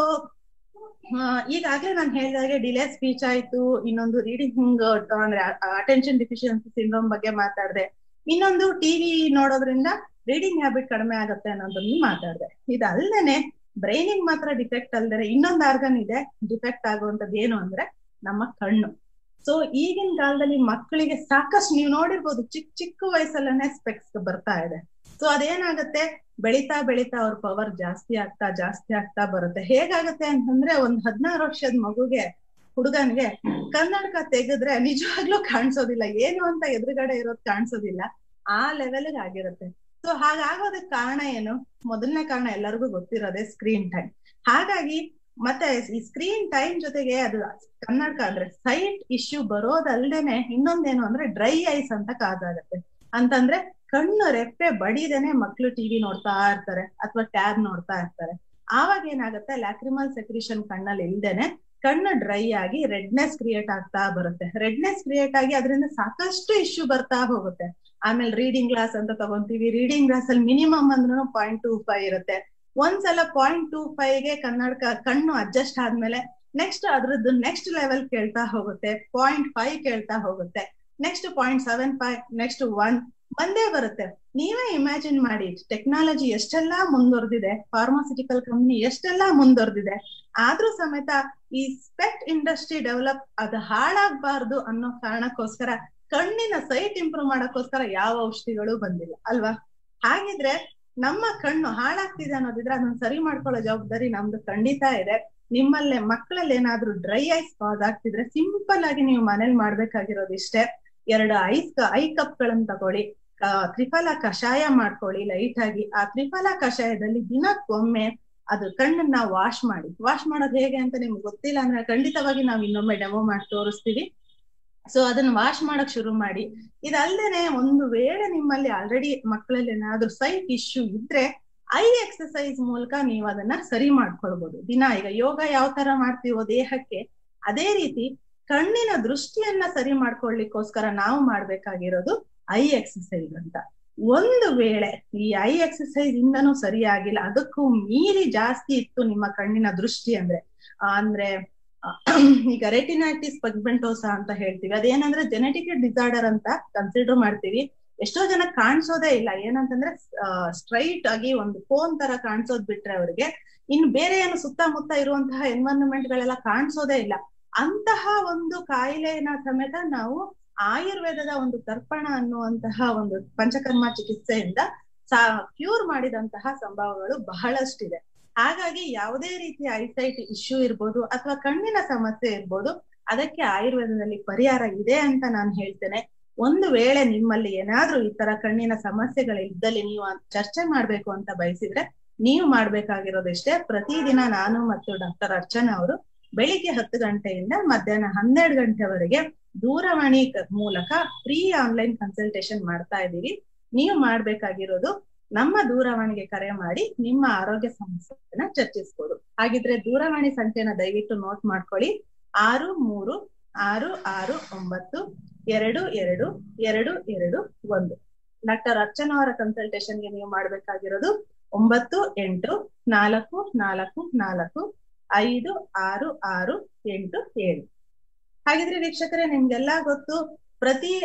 ಈಗಾಗ್ಲೇ ನಾನು ಹೇಳಿದಾಗೆ ಡಿಲೇ ಸ್ಪೀಚ್ ಆಯ್ತು ಇನ್ನೊಂದು ರೀಡಿಂಗ್ ಅಂದ್ರೆ ಅಟೆನ್ಷನ್ ಡಿಫಿಷಿಯನ್ಸಿ ಸಿಂಡ್ರೋಮ್ ಬಗ್ಗೆ ಮಾತಾಡಿದೆ ಇನ್ನೊಂದು ಟಿವಿ ನೋಡೋದ್ರಿಂದ ರೀಡಿಂಗ್ ಹ್ಯಾಬಿಟ್ ಕಡಿಮೆ ಆಗುತ್ತೆ ಅನ್ನೋದನ್ನು ಮಾತಾಡಿದೆ ಇದಲ್ದೇನೆ ಬ್ರೈನಿಂಗ್ ಮಾತ್ರ ಡಿಫೆಕ್ಟ್ ಅಲ್ದರೆ ಇನ್ನೊಂದು ಆರ್ಗನ್ ಇದೆ ಡಿಫೆಕ್ಟ್ ಆಗುವಂತದ್ದು ಏನು ಅಂದ್ರೆ ನಮ್ಮ ಕಣ್ಣು ಸೊ ಈಗಿನ ಕಾಲದಲ್ಲಿ ಮಕ್ಕಳಿಗೆ ಸಾಕಷ್ಟು ನೀವು ನೋಡಿರ್ಬೋದು ಚಿಕ್ಕ ಚಿಕ್ಕ ವಯಸ್ಸಲ್ಲೇ ಸ್ಪೆಕ್ಸ್ ಬರ್ತಾ ಇದೆ ಸೊ ಅದೇನಾಗುತ್ತೆ ಬೆಳಿತಾ ಬೆಳಿತಾ ಅವ್ರ ಪವರ್ ಜಾಸ್ತಿ ಆಗ್ತಾ ಜಾಸ್ತಿ ಆಗ್ತಾ ಬರುತ್ತೆ ಹೇಗಾಗುತ್ತೆ ಅಂತಂದ್ರೆ ಒಂದ್ ಹದಿನಾರು ವರ್ಷದ ಮಗುಗೆ ಹುಡುಗನ್ಗೆ ಕನ್ನಡಕ ತೆಗೆದ್ರೆ ನಿಜವಾಗ್ಲೂ ಕಾಣಿಸೋದಿಲ್ಲ ಏನು ಅಂತ ಎದುರುಗಡೆ ಇರೋದ್ ಕಾಣಿಸೋದಿಲ್ಲ ಆ ಲೆವೆಲ್ಗೆ ಆಗಿರುತ್ತೆ ಸೊ ಹಾಗಾಗೋದಕ್ಕೆ ಕಾರಣ ಏನು ಮೊದಲನೇ ಕಾರಣ ಎಲ್ಲರಿಗೂ ಗೊತ್ತಿರೋದೆ ಸ್ಕ್ರೀನ್ ಟೈಮ್ ಹಾಗಾಗಿ ಮತ್ತೆ ಈ ಸ್ಕ್ರೀನ್ ಟೈಮ್ ಜೊತೆಗೆ ಅದು ಕನ್ನಡಕ ಅಂದ್ರೆ ಸೈಟ್ ಇಶ್ಯೂ ಬರೋದಲ್ದೇನೆ ಇನ್ನೊಂದೇನು ಅಂದ್ರೆ ಡ್ರೈ ಐಸ್ ಅಂತ ಕಾದಾಗತ್ತೆ ಅಂತಂದ್ರೆ ಕಣ್ಣು ರೆಪ್ಪೆ ಬಡಿದೇನೆ ಮಕ್ಳು ಟಿವಿ ನೋಡ್ತಾ ಇರ್ತಾರೆ ಅಥವಾ ಟ್ಯಾಬ್ ನೋಡ್ತಾ ಇರ್ತಾರೆ ಆವಾಗ ಏನಾಗುತ್ತೆ ಲ್ಯಾಕ್ರಿಮಲ್ ಸೆಕ್ರಿಷನ್ ಕಣ್ಣಲ್ಲಿ ಇಲ್ದೇನೆ ಕಣ್ಣು ಡ್ರೈ ಆಗಿ ರೆಡ್ನೆಸ್ ಕ್ರಿಯೇಟ್ ಆಗ್ತಾ ಬರುತ್ತೆ ರೆಡ್ನೆಸ್ ಕ್ರಿಯೇಟ್ ಆಗಿ ಅದರಿಂದ ಸಾಕಷ್ಟು ಇಶ್ಯೂ ಬರ್ತಾ ಹೋಗುತ್ತೆ ಆಮೇಲೆ ರೀಡಿಂಗ್ ಗ್ಲಾಸ್ ಅಂತ ತಗೊಂತೀವಿ ರೀಡಿಂಗ್ ಗ್ಲಾಸ್ ಅಲ್ಲಿ ಮಿನಿಮಮ್ ಅಂದ್ರೂ ಪಾಯಿಂಟ್ ಟೂ ಫೈವ್ ಇರುತ್ತೆ ಒಂದ್ಸಲ ಪಾಯಿಂಟ್ ಟೂ ಫೈವ್ ಗೆ ಕನ್ನಡಕ ಕಣ್ಣು ಅಡ್ಜಸ್ಟ್ ಆದ್ಮೇಲೆ ನೆಕ್ಸ್ಟ್ ಅದ್ರದ್ದು ನೆಕ್ಸ್ಟ್ ಲೆವೆಲ್ ಕೇಳ್ತಾ ಹೋಗುತ್ತೆ ಪಾಯಿಂಟ್ ಫೈವ್ ಕೇಳ್ತಾ ಹೋಗುತ್ತೆ next point seven five next one ಬಂದೇ ಬರುತ್ತೆ ನೀವೇ ಇಮ್ಯಾಜಿನ್ ಮಾಡಿ ಟೆಕ್ನಾಲಜಿ ಎಷ್ಟೆಲ್ಲಾ ಮುಂದುವರೆದಿದೆ ಫಾರ್ಮಾಸಿಟಿಕಲ್ ಕಂಪ್ನಿ ಎಷ್ಟೆಲ್ಲಾ ಮುಂದುವರೆದಿದೆ ಆದ್ರೂ ಸಮೇತ ಈ ಸ್ಪೆಕ್ಟ್ ಇಂಡಸ್ಟ್ರಿ ಡೆವಲಪ್ ಅದು ಹಾಳಾಗ್ಬಾರ್ದು ಅನ್ನೋ ಕಾರಣಕ್ಕೋಸ್ಕರ ಕಣ್ಣಿನ ಸೈಟ್ ಇಂಪ್ರೂವ್ ಮಾಡಕ್ಕೋಸ್ಕರ ಯಾವ ಔಷಧಿಗಳು ಬಂದಿಲ್ಲ ಅಲ್ವಾ ಹಾಗಿದ್ರೆ ನಮ್ಮ ಕಣ್ಣು ಹಾಳಾಗ್ತಿದೆ ಅನ್ನೋದಿದ್ರೆ ಅದನ್ನ ಸರಿ ಮಾಡ್ಕೊಳ್ಳೋ ಜವಾಬ್ದಾರಿ ನಮ್ದು ಖಂಡಿತ ಇದೆ ನಿಮ್ಮಲ್ಲೇ ಮಕ್ಕಳಲ್ಲಿ ಏನಾದ್ರೂ ಡ್ರೈ ಐಸ್ ಕಾಸ್ ಆಗ್ತಿದ್ರೆ ಸಿಂಪಲ್ ಆಗಿ ನೀವು ಮನೇಲಿ ಮಾಡ್ಬೇಕಾಗಿರೋದು ಇಷ್ಟೇ ಎರಡು ಐಸ್ ಐ ಕಪ್ ಗಳನ್ನ ತಗೊಳ್ಳಿ ತ್ರಿಫಲ ಕಷಾಯ ಮಾಡ್ಕೊಳ್ಳಿ ಲೈಟ್ ಆಗಿ ಆ ತ್ರಿಫಲ ಕಷಾಯದಲ್ಲಿ ದಿನಕ್ಕೊಮ್ಮೆ ಅದು ಕಣ್ಣನ್ನ ವಾಶ್ ಮಾಡಿ ವಾಶ್ ಮಾಡೋದು ಹೇಗೆ ಅಂತ ನಿಮ್ಗೆ ಗೊತ್ತಿಲ್ಲ ಅಂದ್ರೆ ಖಂಡಿತವಾಗಿ ನಾವು ಇನ್ನೊಮ್ಮೆ ಡೆಮೋ ಮಾಡಿ ತೋರಿಸ್ತೀವಿ ಸೊ ಅದನ್ನ ವಾಶ್ ಮಾಡಕ್ ಶುರು ಮಾಡಿ ಇದಲ್ದೇನೆ ಒಂದು ವೇಳೆ ನಿಮ್ಮಲ್ಲಿ ಆಲ್ರೆಡಿ ಮಕ್ಕಳಲ್ಲಿ ಏನಾದ್ರೂ ಸೈಟ್ ಇಶ್ಯೂ ಇದ್ರೆ ಐ ಎಕ್ಸಸೈಸ್ ಮೂಲಕ ನೀವು ಅದನ್ನ ಸರಿ ಮಾಡ್ಕೊಳ್ಬಹುದು ದಿನ ಈಗ ಯೋಗ ಯಾವ ತರ ಮಾಡ್ತೀವೋ ದೇಹಕ್ಕೆ ಅದೇ ರೀತಿ ಕಣ್ಣಿನ ದೃಷ್ಟಿಯನ್ನ ಸರಿ ಮಾಡ್ಕೊಳ್ಲಿಕ್ಕೋಸ್ಕರ ನಾವು ಮಾಡ್ಬೇಕಾಗಿರೋದು ಐ ಎಕ್ಸಸೈಸ್ ಅಂತ ಒಂದು ವೇಳೆ ಈ ಐ ಎಕ್ಸಸೈಸ್ ಇಂದನೂ ಸರಿಯಾಗಿಲ್ಲ ಅದಕ್ಕೂ ಮೀರಿ ಜಾಸ್ತಿ ಇತ್ತು ನಿಮ್ಮ ಕಣ್ಣಿನ ದೃಷ್ಟಿ ಅಂದ್ರೆ ಅಂದ್ರೆ ಈಗ ರೆಟಿನೈಟಿಸ್ ಪಗ್ಮೆಂಟೋಸ ಅಂತ ಹೇಳ್ತೀವಿ ಅದೇನಂದ್ರೆ ಜೆನೆಟಿಕ್ ಡಿಸಾರ್ಡರ್ ಅಂತ ಕನ್ಸಿಡರ್ ಮಾಡ್ತೀವಿ ಎಷ್ಟೋ ಜನ ಕಾಣಿಸೋದೇ ಇಲ್ಲ ಏನಂತಂದ್ರೆ ಸ್ಟ್ರೈಟ್ ಆಗಿ ಒಂದು ಫೋನ್ ತರ ಕಾಣಿಸೋದ್ ಬಿಟ್ರೆ ಅವ್ರಿಗೆ ಇನ್ ಬೇರೆ ಏನು ಸುತ್ತಮುತ್ತ ಇರುವಂತಹ ಎನ್ವೈರನ್ಮೆಂಟ್ ಗಳೆಲ್ಲ ಕಾಣಿಸೋದೇ ಇಲ್ಲ ಅಂತಹ ಒಂದು ಕಾಯಿಲೆನ ಸಮೇತ ನಾವು ಆಯುರ್ವೇದದ ಒಂದು ತರ್ಪಣ ಅನ್ನುವಂತಹ ಒಂದು ಪಂಚಕರ್ಮ ಚಿಕಿತ್ಸೆಯಿಂದ ಕ್ಯೂರ್ ಮಾಡಿದಂತಹ ಸಂಭವಗಳು ಬಹಳಷ್ಟಿದೆ ಹಾಗಾಗಿ ಯಾವುದೇ ರೀತಿಯ ಐಸೈಟ್ ಇಶ್ಯೂ ಇರ್ಬೋದು ಅಥವಾ ಕಣ್ಣಿನ ಸಮಸ್ಯೆ ಇರ್ಬೋದು ಅದಕ್ಕೆ ಆಯುರ್ವೇದದಲ್ಲಿ ಪರಿಹಾರ ಇದೆ ಅಂತ ನಾನು ಹೇಳ್ತೇನೆ ಒಂದು ವೇಳೆ ನಿಮ್ಮಲ್ಲಿ ಏನಾದ್ರೂ ಈ ತರ ಕಣ್ಣಿನ ಸಮಸ್ಯೆಗಳಿದ್ದಲ್ಲಿ ನೀವು ಚರ್ಚೆ ಮಾಡ್ಬೇಕು ಅಂತ ಬಯಸಿದ್ರೆ ನೀವು ಮಾಡ್ಬೇಕಾಗಿರೋದಷ್ಟೇ ಪ್ರತಿದಿನ ನಾನು ಮತ್ತು ಡಾಕ್ಟರ್ ಅರ್ಚನಾ ಅವರು ಬೆಳಿಗ್ಗೆ ಹತ್ತು ಗಂಟೆಯಿಂದ ಮಧ್ಯಾಹ್ನ ಹನ್ನೆರಡು ಗಂಟೆವರೆಗೆ ದೂರವಾಣಿ ಮೂಲಕ ಫ್ರೀ ಆನ್ಲೈನ್ ಕನ್ಸಲ್ಟೇಷನ್ ಮಾಡ್ತಾ ಇದ್ದೀವಿ ನೀವು ಮಾಡ್ಬೇಕಾಗಿರೋದು ನಮ್ಮ ದೂರವಾಣಿಗೆ ಕರೆ ಮಾಡಿ ನಿಮ್ಮ ಆರೋಗ್ಯ ಸಮಸ್ಯೆನ ಚರ್ಚಿಸಬಹುದು ಹಾಗಿದ್ರೆ ದೂರವಾಣಿ ಸಂಖ್ಯೆನ ದಯವಿಟ್ಟು ನೋಟ್ ಮಾಡ್ಕೊಳ್ಳಿ ಆರು ಮೂರು ಆರು ಆರು ಒಂಬತ್ತು ಎರಡು ಎರಡು ಎರಡು ಎರಡು ಒಂದು ಡಾಕ್ಟರ್ ಅರ್ಚನಾ ಅವರ ಕನ್ಸಲ್ಟೇಷನ್ಗೆ ನೀವು ಮಾಡ್ಬೇಕಾಗಿರೋದು ಒಂಬತ್ತು ಎಂಟು ನಾಲ್ಕು ನಾಲ್ಕು ನಾಲ್ಕು ಐದು ಆರು ಆರು ಎಂಟು ಏಳು ಹಾಗಿದ್ರೆ ವೀಕ್ಷಕರೇ ನಿಮ್ಗೆಲ್ಲ ಗೊತ್ತು ಪ್ರತಿ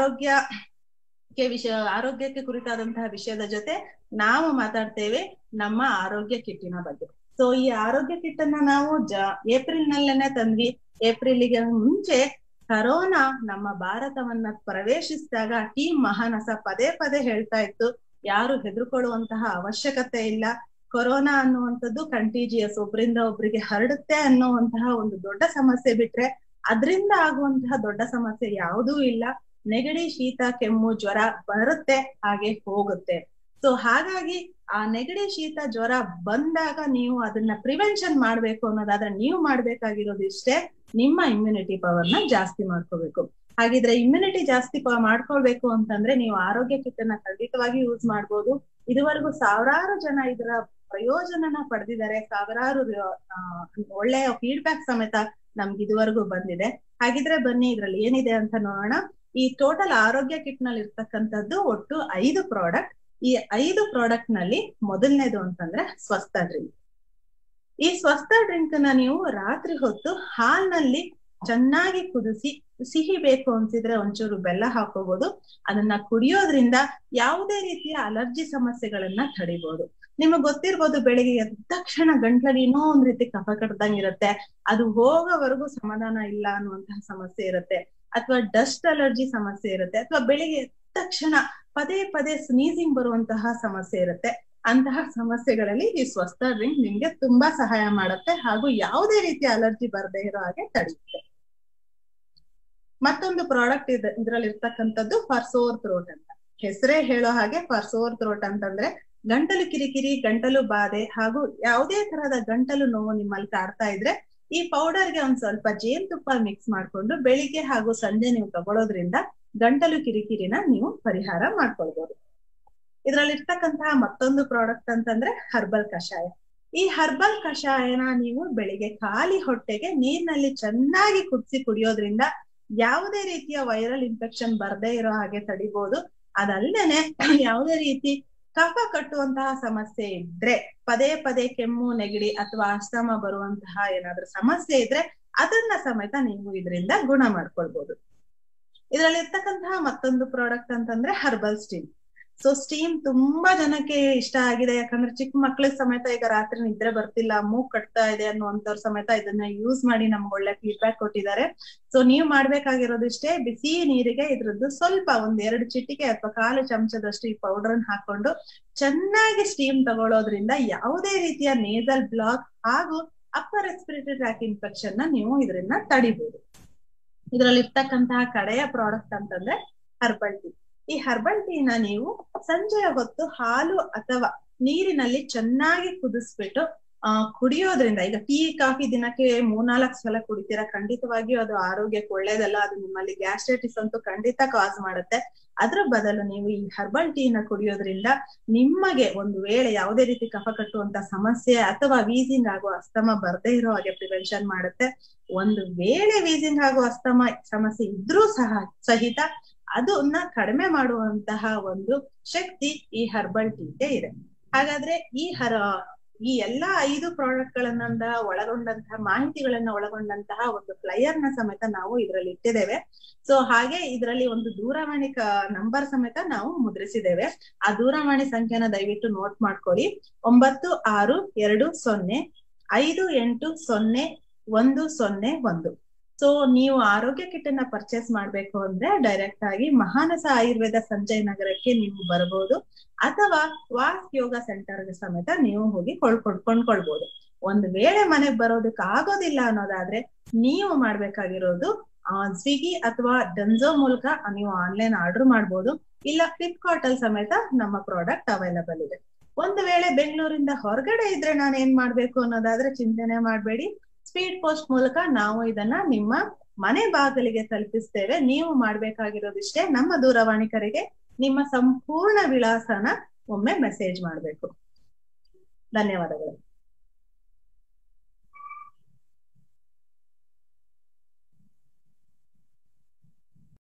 ಆರೋಗ್ಯಕ್ಕೆ ವಿಷಯ ಆರೋಗ್ಯಕ್ಕೆ ಕುರಿತಾದಂತಹ ವಿಷಯದ ಜೊತೆ ನಾವು ಮಾತಾಡ್ತೇವೆ ನಮ್ಮ ಆರೋಗ್ಯ ಕಿಟ್ಟಿನ ಬಗ್ಗೆ ಸೊ ಈ ಆರೋಗ್ಯ ಕಿಟ್ ಅನ್ನ ನಾವು ಜ ಏಪ್ರಿಲ್ ನಲ್ಲೇನೆ ತಂದ್ವಿ ಏಪ್ರಿಲ್ಗೆ ಮುಂಚೆ ಕರೋನಾ ನಮ್ಮ ಭಾರತವನ್ನ ಪ್ರವೇಶಿಸಿದಾಗ ಟೀಮ್ ಮಹಾನಸ ಪದೇ ಪದೇ ಹೇಳ್ತಾ ಇತ್ತು ಯಾರು ಹೆದರ್ಕೊಳ್ಳುವಂತಹ ಅವಶ್ಯಕತೆ ಇಲ್ಲ ಕೊರೋನಾ ಅನ್ನುವಂಥದ್ದು ಕಂಟೀಜಿಯಸ್ ಒಬ್ರಿಂದ ಒಬ್ರಿಗೆ ಹರಡುತ್ತೆ ಅನ್ನುವಂತಹ ಒಂದು ದೊಡ್ಡ ಸಮಸ್ಯೆ ಬಿಟ್ರೆ ಅದರಿಂದ ಆಗುವಂತಹ ದೊಡ್ಡ ಸಮಸ್ಯೆ ಯಾವುದೂ ಇಲ್ಲ ನೆಗಡಿ ಶೀತ ಕೆಮ್ಮು ಜ್ವರ ಬರುತ್ತೆ ಹಾಗೆ ಹೋಗುತ್ತೆ ಸೊ ಹಾಗಾಗಿ ಆ ನೆಗಡಿ ಶೀತ ಜ್ವರ ಬಂದಾಗ ನೀವು ಅದನ್ನ ಪ್ರಿವೆನ್ಷನ್ ಮಾಡ್ಬೇಕು ಅನ್ನೋದಾದ್ರೆ ನೀವು ಮಾಡ್ಬೇಕಾಗಿರೋದು ಇಷ್ಟೇ ನಿಮ್ಮ ಇಮ್ಯುನಿಟಿ ಪವರ್ ನ ಜಾಸ್ತಿ ಮಾಡ್ಕೋಬೇಕು ಹಾಗಿದ್ರೆ ಇಮ್ಯುನಿಟಿ ಜಾಸ್ತಿ ಮಾಡ್ಕೊಳ್ಬೇಕು ಅಂತಂದ್ರೆ ನೀವು ಆರೋಗ್ಯ ಕಿಟ್ಟನ್ನ ಖಂಡಿತವಾಗಿ ಯೂಸ್ ಮಾಡ್ಬೋದು ಇದುವರೆಗೂ ಸಾವಿರಾರು ಜನ ಇದರ ಪ್ರಯೋಜನನ ಪಡೆದಿದ್ದಾರೆ ಸಾವಿರಾರು ಒಳ್ಳೆಯ ಫೀಡ್ಬ್ಯಾಕ್ ಸಮೇತ ನಮ್ಗೆ ಇದುವರೆಗೂ ಬಂದಿದೆ ಹಾಗಿದ್ರೆ ಬನ್ನಿ ಇದ್ರಲ್ಲಿ ಏನಿದೆ ಅಂತ ನೋಡೋಣ ಈ ಟೋಟಲ್ ಆರೋಗ್ಯ ಕಿಟ್ ನಲ್ಲಿ ಇರ್ತಕ್ಕಂಥದ್ದು ಒಟ್ಟು ಐದು ಪ್ರಾಡಕ್ಟ್ ಈ ಐದು ಪ್ರಾಡಕ್ಟ್ ನಲ್ಲಿ ಮೊದಲನೇದು ಅಂತಂದ್ರೆ ಸ್ವಸ್ಥ ಡ್ರಿಂಕ್ ಈ ಸ್ವಸ್ಥ ಡ್ರಿಂಕ್ ನ ನೀವು ರಾತ್ರಿ ಹೊತ್ತು ಹಾಲ್ನಲ್ಲಿ ಚೆನ್ನಾಗಿ ಕುದಿಸಿ ಸಿಹಿ ಬೇಕು ಅನ್ಸಿದ್ರೆ ಒಂಚೂರು ಬೆಲ್ಲ ಹಾಕೋಬಹುದು ಅದನ್ನ ಕುಡಿಯೋದ್ರಿಂದ ಯಾವುದೇ ರೀತಿಯ ಅಲರ್ಜಿ ಸಮಸ್ಯೆಗಳನ್ನ ತಡಿಬಹುದು ನಿಮಗ್ ಗೊತ್ತಿರ್ಬೋದು ಬೆಳಿಗ್ಗೆ ಎದ್ದ ತಕ್ಷಣ ಗಂಟ್ಲಲ್ಲಿ ಏನೋ ಒಂದ್ ರೀತಿ ಕಫ ಕಟ್ದಂಗ್ ಇರುತ್ತೆ ಅದು ಹೋಗೋವರೆಗೂ ಸಮಾಧಾನ ಇಲ್ಲ ಅನ್ನುವಂತಹ ಸಮಸ್ಯೆ ಇರುತ್ತೆ ಅಥವಾ ಡಸ್ಟ್ ಅಲರ್ಜಿ ಸಮಸ್ಯೆ ಇರುತ್ತೆ ಅಥವಾ ಬೆಳಿಗ್ಗೆ ಎದ್ದ ತಕ್ಷಣ ಪದೇ ಪದೇ ಸ್ನೀಸಿಂಗ್ ಬರುವಂತಹ ಸಮಸ್ಯೆ ಇರುತ್ತೆ ಅಂತಹ ಸಮಸ್ಯೆಗಳಲ್ಲಿ ಈ ಸ್ವಸ್ಥ ಡ್ರಿಂಕ್ ನಿಮ್ಗೆ ತುಂಬಾ ಸಹಾಯ ಮಾಡುತ್ತೆ ಹಾಗೂ ಯಾವುದೇ ರೀತಿಯ ಅಲರ್ಜಿ ಬರದೇ ಇರೋ ಹಾಗೆ ತಡೆಯುತ್ತೆ ಮತ್ತೊಂದು ಪ್ರಾಡಕ್ಟ್ ಇದೆ ಇದ್ರಲ್ಲಿ ಇರ್ತಕ್ಕಂಥದ್ದು ಫಾರ್ ಸೋರ್ ಥ್ರೋಟ್ ಅಂತ ಹೆಸರೇ ಹೇಳೋ ಹಾಗೆ ಫಾರ್ ಸೋರ್ ಥ್ರೋಟ್ ಅಂತಂದ್ರೆ ಗಂಟಲು ಕಿರಿಕಿರಿ ಗಂಟಲು ಬಾಧೆ ಹಾಗೂ ಯಾವುದೇ ತರಹದ ಗಂಟಲು ನೋವು ನಿಮ್ಮಲ್ಲಿ ಕಾಡ್ತಾ ಇದ್ರೆ ಈ ಪೌಡರ್ಗೆ ಒಂದ್ ಸ್ವಲ್ಪ ಜೇನುತುಪ್ಪ ಮಿಕ್ಸ್ ಮಾಡ್ಕೊಂಡು ಬೆಳಿಗ್ಗೆ ಹಾಗೂ ಸಂಜೆ ನೀವು ತಗೊಳ್ಳೋದ್ರಿಂದ ಗಂಟಲು ಕಿರಿಕಿರಿನ ನೀವು ಪರಿಹಾರ ಮಾಡ್ಕೊಳ್ಬಹುದು ಇದ್ರಲ್ಲಿ ಇರ್ತಕ್ಕಂತಹ ಮತ್ತೊಂದು ಪ್ರಾಡಕ್ಟ್ ಅಂತಂದ್ರೆ ಹರ್ಬಲ್ ಕಷಾಯ ಈ ಹರ್ಬಲ್ ಕಷಾಯನ ನೀವು ಬೆಳಿಗ್ಗೆ ಖಾಲಿ ಹೊಟ್ಟೆಗೆ ನೀರಿನಲ್ಲಿ ಚೆನ್ನಾಗಿ ಕುದಿಸಿ ಕುಡಿಯೋದ್ರಿಂದ ಯಾವುದೇ ರೀತಿಯ ವೈರಲ್ ಇನ್ಫೆಕ್ಷನ್ ಬರದೇ ಇರೋ ಹಾಗೆ ತಡಿಬಹುದು ಅದಲ್ಲದೆ ಯಾವುದೇ ರೀತಿ ಕಫ ಕಟ್ಟುವಂತಹ ಸಮಸ್ಯೆ ಇದ್ರೆ ಪದೇ ಪದೇ ಕೆಮ್ಮು ನೆಗಡಿ ಅಥವಾ ಅಸ್ತಮ ಬರುವಂತಹ ಏನಾದ್ರೂ ಸಮಸ್ಯೆ ಇದ್ರೆ ಅದನ್ನ ಸಮೇತ ನೀವು ಇದರಿಂದ ಗುಣ ಮಾಡ್ಕೊಳ್ಬಹುದು ಇದರಲ್ಲಿ ಇರ್ತಕ್ಕಂತಹ ಮತ್ತೊಂದು ಪ್ರಾಡಕ್ಟ್ ಅಂತಂದ್ರೆ ಹರ್ಬಲ್ ಸ್ಟೀಮ್ ಸೊ ಸ್ಟೀಮ್ ತುಂಬಾ ಜನಕ್ಕೆ ಇಷ್ಟ ಆಗಿದೆ ಯಾಕಂದ್ರೆ ಚಿಕ್ಕ ಮಕ್ಳಿಗೆ ಸಮೇತ ಈಗ ರಾತ್ರಿ ನಿದ್ರೆ ಬರ್ತಿಲ್ಲ ಮೂಗ್ ಕಟ್ತಾ ಇದೆ ಅನ್ನುವಂಥವ್ರ ಸಮೇತ ಇದನ್ನ ಯೂಸ್ ಮಾಡಿ ನಮ್ಗೆ ಒಳ್ಳೆ ಫೀಡ್ಬ್ಯಾಕ್ ಕೊಟ್ಟಿದ್ದಾರೆ ಸೊ ನೀವು ಮಾಡ್ಬೇಕಾಗಿರೋದಿಷ್ಟೇ ಬಿಸಿ ನೀರಿಗೆ ಇದ್ರದ್ದು ಸ್ವಲ್ಪ ಒಂದ್ ಎರಡು ಚಿಟಿಕೆ ಅಥವಾ ಕಾಲು ಚಮಚದಷ್ಟು ಈ ಪೌಡರ್ ಹಾಕೊಂಡು ಚೆನ್ನಾಗಿ ಸ್ಟೀಮ್ ತಗೊಳ್ಳೋದ್ರಿಂದ ಯಾವುದೇ ರೀತಿಯ ನೇಸಲ್ ಬ್ಲಾಕ್ ಹಾಗೂ ಅಪ್ಪರ್ ರೆಸ್ಪಿರೇಟರಿ ಟ್ರ್ಯಾಕ್ ಇನ್ಫೆಕ್ಷನ್ ನ ನೀವು ಇದರಿಂದ ತಡಿಬಹುದು ಇದರಲ್ಲಿ ಇರ್ತಕ್ಕಂತಹ ಕಡೆಯ ಪ್ರಾಡಕ್ಟ್ ಅಂತಂದ್ರೆ ಹರ್ಬಲ್ ಟೀ ಈ ಹರ್ಬಲ್ ಟೀನ ನೀವು ಸಂಜೆಯ ಹೊತ್ತು ಹಾಲು ಅಥವಾ ನೀರಿನಲ್ಲಿ ಚೆನ್ನಾಗಿ ಕುದಿಸ್ಬಿಟ್ಟು ಆ ಕುಡಿಯೋದ್ರಿಂದ ಈಗ ಟೀ ಕಾಫಿ ದಿನಕ್ಕೆ ಮೂರ್ನಾಲ್ಕು ಸಲ ಕುಡಿತೀರಾ ಖಂಡಿತವಾಗಿಯೂ ಅದು ಆರೋಗ್ಯಕ್ಕೆ ಒಳ್ಳೇದಲ್ಲ ಅದು ನಿಮ್ಮಲ್ಲಿ ಗ್ಯಾಸ್ಟ್ರೈಟಿಸ್ ಅಂತೂ ಖಂಡಿತ ಕಾಸ್ ಮಾಡುತ್ತೆ ಅದ್ರ ಬದಲು ನೀವು ಈ ಹರ್ಬಲ್ ಟೀನ ಕುಡಿಯೋದ್ರಿಂದ ನಿಮಗೆ ಒಂದು ವೇಳೆ ಯಾವುದೇ ರೀತಿ ಕಫ ಕಟ್ಟುವಂತ ಸಮಸ್ಯೆ ಅಥವಾ ವೀಸಿಂಗ್ ಆಗೋ ಅಸ್ತಮ ಬರ್ದೇ ಇರೋ ಹಾಗೆ ಪ್ರಿವೆನ್ಷನ್ ಮಾಡುತ್ತೆ ಒಂದು ವೇಳೆ ವೀಸಿಂಗ್ ಆಗೋ ಅಸ್ತಮ ಸಮಸ್ಯೆ ಇದ್ರೂ ಸಹ ಸಹಿತ ಅದನ್ನ ಕಡಿಮೆ ಮಾಡುವಂತಹ ಒಂದು ಶಕ್ತಿ ಈ ಹರ್ಬಲ್ ಟೀಗೆ ಇದೆ ಹಾಗಾದ್ರೆ ಈ ಹರ ಈ ಎಲ್ಲಾ ಐದು ಪ್ರಾಡಕ್ಟ್ ಗಳನ್ನ ಒಳಗೊಂಡಂತಹ ಮಾಹಿತಿಗಳನ್ನ ಒಳಗೊಂಡಂತಹ ಒಂದು ಫ್ಲೈಯರ್ ನ ಸಮೇತ ನಾವು ಇದರಲ್ಲಿ ಇಟ್ಟಿದ್ದೇವೆ ಸೊ ಹಾಗೆ ಇದರಲ್ಲಿ ಒಂದು ದೂರವಾಣಿ ನಂಬರ್ ಸಮೇತ ನಾವು ಮುದ್ರಿಸಿದ್ದೇವೆ ಆ ದೂರವಾಣಿ ಸಂಖ್ಯೆನ ದಯವಿಟ್ಟು ನೋಟ್ ಮಾಡ್ಕೊಳ್ಳಿ ಒಂಬತ್ತು ಆರು ಎರಡು ಸೊನ್ನೆ ಐದು ಎಂಟು ಸೊನ್ನೆ ಒಂದು ಸೊನ್ನೆ ಒಂದು ಸೊ ನೀವು ಆರೋಗ್ಯ ಕಿಟ್ ಅನ್ನ ಪರ್ಚೇಸ್ ಮಾಡ್ಬೇಕು ಅಂದ್ರೆ ಡೈರೆಕ್ಟ್ ಆಗಿ ಮಹಾನಸ ಆಯುರ್ವೇದ ಸಂಜಯ್ ನಗರಕ್ಕೆ ನೀವು ಬರಬಹುದು ಅಥವಾ ವಾಕ್ ಯೋಗ ಸೆಂಟರ್ಗೆ ಸಮೇತ ನೀವು ಹೋಗಿ ಕೊಂಡ್ಕೊಂಡ್ ಕೊಂಡ್ಕೊಳ್ಬಹುದು ಒಂದ್ ವೇಳೆ ಮನೆಗ್ ಬರೋದಕ್ಕೆ ಆಗೋದಿಲ್ಲ ಅನ್ನೋದಾದ್ರೆ ನೀವು ಮಾಡ್ಬೇಕಾಗಿರೋದು ಸ್ವಿಗ್ಗಿ ಅಥವಾ ಡನ್ಸೋ ಮೂಲಕ ನೀವು ಆನ್ಲೈನ್ ಆರ್ಡರ್ ಮಾಡ್ಬೋದು ಇಲ್ಲ ಫ್ಲಿಪ್ಕಾರ್ಟ್ ಅಲ್ಲಿ ಸಮೇತ ನಮ್ಮ ಪ್ರಾಡಕ್ಟ್ ಅವೈಲಬಲ್ ಇದೆ ಒಂದು ವೇಳೆ ಬೆಂಗಳೂರಿಂದ ಹೊರಗಡೆ ಇದ್ರೆ ನಾನು ಏನ್ ಮಾಡ್ಬೇಕು ಅನ್ನೋದಾದ್ರೆ ಚಿಂತನೆ ಮಾಡ್ಬೇಡಿ ಸ್ಪೀಡ್ ಪೋಸ್ಟ್ ಮೂಲಕ ನಾವು ಇದನ್ನ ನಿಮ್ಮ ಮನೆ ಬಾಗಿಲಿಗೆ ತಲುಪಿಸ್ತೇವೆ ನೀವು ಮಾಡ್ಬೇಕಾಗಿರೋದಿಷ್ಟೇ ನಮ್ಮ ದೂರವಾಣಿ ಕರೆಗೆ ನಿಮ್ಮ ಸಂಪೂರ್ಣ ವಿಳಾಸನ ಒಮ್ಮೆ ಮೆಸೇಜ್ ಮಾಡ್ಬೇಕು ಧನ್ಯವಾದಗಳು